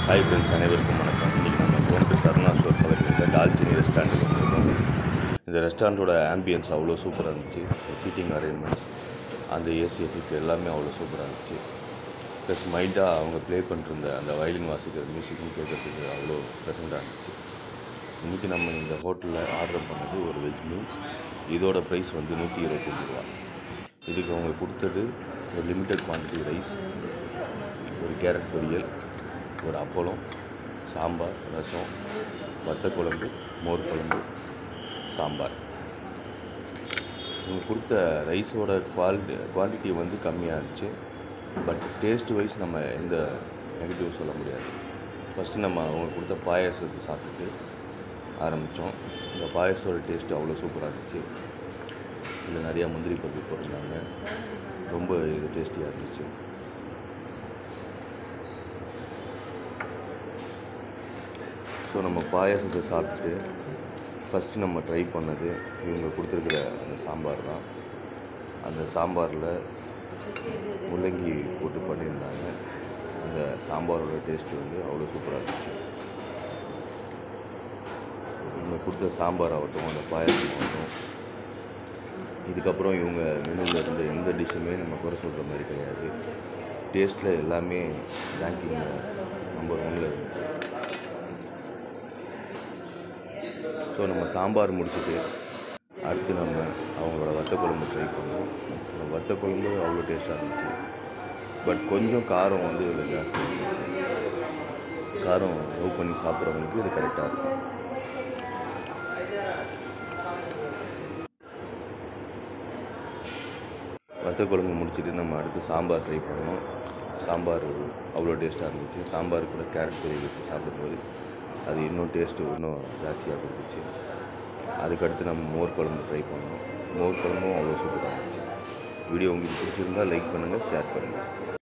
hi friends அனைவருக்கும் வணக்கம் இன்றைக்கி நம்ம கோயம்புத்தூர் சரணா ஸ்டோர் பக்கத்தில் இருக்க டால்ச்சினி ரெஸ்டாரண்ட்டுக்கு வந்திருக்கோம் இந்த ரெஸ்டாரண்ட்டோட ஆம்பியன்ஸ் அவ்வளோ சூப்பராக இருந்துச்சு சீட்டிங் அரேஞ்ச்மெண்ட்ஸ் அந்த ஏசி எஃபெக்ட் எல்லாமே அவ்வளோ சூப்பராக இருந்துச்சு ப்ளஸ் மைல்டாக அவங்க ப்ளே பண்ணிருந்த அந்த வயலின் வாசிக்கிற மியூசிக்கும் கேட்கறதுக்கு அவ்வளோ ப்ரெசண்ட்டாக இருந்துச்சு இன்றைக்கி நம்ம இந்த ஹோட்டலில் ஆர்டர் பண்ணது ஒரு வெஜ் மீல்ஸ் இதோட ப்ரைஸ் வந்து நூற்றி இருபத்தஞ்சி ரூபா இதுக்கு அவங்க கொடுத்தது ஒரு லிமிட்டட் குவான்டிட்டி ரைஸ் ஒரு கேரட் பொரியல் ஒரு அப்பளம் சாம்பார் ரசம் வத்த குழம்பு மோர் குழம்பு சாம்பார் இவங்க கொடுத்த ரைஸோட குவாலிட்டி குவான்டிட்டி வந்து கம்மியாக இருந்துச்சு பட் டேஸ்ட் வைஸ் நம்ம எந்த நெகட்டிவ் சொல்ல முடியாது ஃபஸ்ட்டு நம்ம அவங்க கொடுத்த பாயாசத்தை சாப்பிட்டுட்டு ஆரம்பித்தோம் இந்த பாயாசத்தோட டேஸ்ட்டு அவ்வளோ சூப்பராக இருந்துச்சு இதில் நிறையா முந்திரி பருப்பு போட்டிருந்தாங்க ரொம்ப இது டேஸ்டியாக இருந்துச்சு ஸோ நம்ம பாயாசத்தை சாப்பிட்டுட்டு ஃபஸ்ட்டு நம்ம ட்ரை பண்ணது இவங்க கொடுத்துருக்குற அந்த சாம்பார் தான் அந்த சாம்பாரில் முள்ளங்கி போட்டு பண்ணியிருந்தாங்க அந்த சாம்பாரோட டேஸ்ட்டு வந்து அவ்வளோ சூப்பராக இருந்துச்சு இவங்க கொடுத்த சாம்பார் ஆகட்டும் அந்த பாயாசம் ஆகட்டும் இதுக்கப்புறம் இவங்க மெனுவில் இருந்த எந்த டிஷ்ஷுமே நம்ம குறை சொல்கிற மாதிரி கிடையாது டேஸ்ட்டில் எல்லாமே ரேங்கிங் நம்பர் ஒன்னில் இருந்துச்சு ஸோ நம்ம சாம்பார் முடிச்சுட்டு அடுத்து நம்ம அவங்களோட வத்த குழம்பு ட்ரை பண்ணோம் அந்த வத்த குழம்பு அவ்வளோ டேஸ்ட்டாக இருந்துச்சு பட் கொஞ்சம் காரம் வந்து இதில் ஜாஸ்தி இருந்துச்சு காரம் லவ் பண்ணி சாப்பிட்றவங்களுக்கு இது கரெக்டாக இருக்கும் வத்த குழம்பு முடிச்சுட்டு நம்ம அடுத்து சாம்பார் ட்ரை பண்ணோம் சாம்பார் அவ்வளோ டேஸ்ட்டாக இருந்துச்சு சாம்பார் கூட கேரட் பொரியல் வச்சு சாப்பிடும்போது அது இன்னும் டேஸ்ட்டு இன்னும் ஜாஸ்தியாக கொடுத்துச்சு அதுக்கடுத்து நம்ம மோர் குழம்பு ட்ரை பண்ணோம் மோர் குழம்பும் அவ்வளோ சூப்பராக இருந்துச்சு வீடியோ உங்களுக்கு பிடிச்சிருந்தா லைக் பண்ணுங்கள் ஷேர் பண்ணுங்கள்